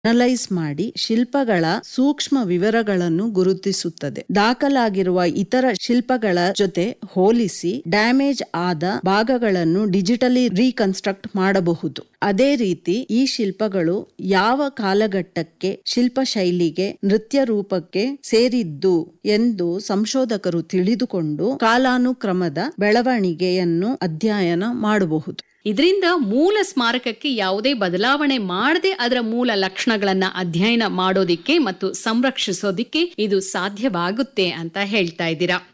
analyse ಮಾಡಿ ಶಿಲ್ಪಗಳ ಸೂಕ್ಷ್ಮ ವಿವರಗಳನ್ನು ಗುರುತಿಸುತ್ತದೆ ದಾಖಲಾಗಿರುವ ಇತರ ಶಿಲ್ಪಗಳ ಜೊತೆ ಹೋಲಿಸಿ ಡ್ಯಾಮೇಜ್ ಆದ ಭಾಗಗಳನ್ನು ಡಿಜಿಟಲಿ ರೀಕನ್ಸ್ಟ್ರಕ್ಟ್ ಮಾಡಬಹುದು ಅದೇ ರೀತಿ ಈ ಶಿಲ್ಪಗಳು ಯಾವ ಕಾಲಘಟ್ಟಕ್ಕೆ ಶಿಲ್ಪ ಶೈಲಿಗೆ ನೃತ್ಯ ರೂಪಕ್ಕೆ ಸೇರಿದ್ದು ಎಂದು ಸಂಶೋಧಕರು ತಿಳಿದುಕೊಂಡು ಕಾಲಾನುಕ್ರಮದ ಬೆಳವಣಿಗೆಯನ್ನು ಅಧ್ಯಯನ ಮಾಡಬಹುದು ಇದರಿಂದ ಮೂಲ ಸ್ಮಾರಕಕ್ಕೆ ಯಾವುದೇ ಬದಲಾವಣೆ ಮಾಡದೆ ಅದರ ಮೂಲ ಲಕ್ಷಣಗಳನ್ನ ಅಧ್ಯಯನ ಮಾಡೋದಿಕ್ಕೆ ಮತ್ತು ಸಂರಕ್ಷಿಸೋದಿಕ್ಕೆ ಇದು ಸಾಧ್ಯವಾಗುತ್ತೆ ಅಂತ ಹೇಳ್ತಾ ಇದ್ದೀರಾ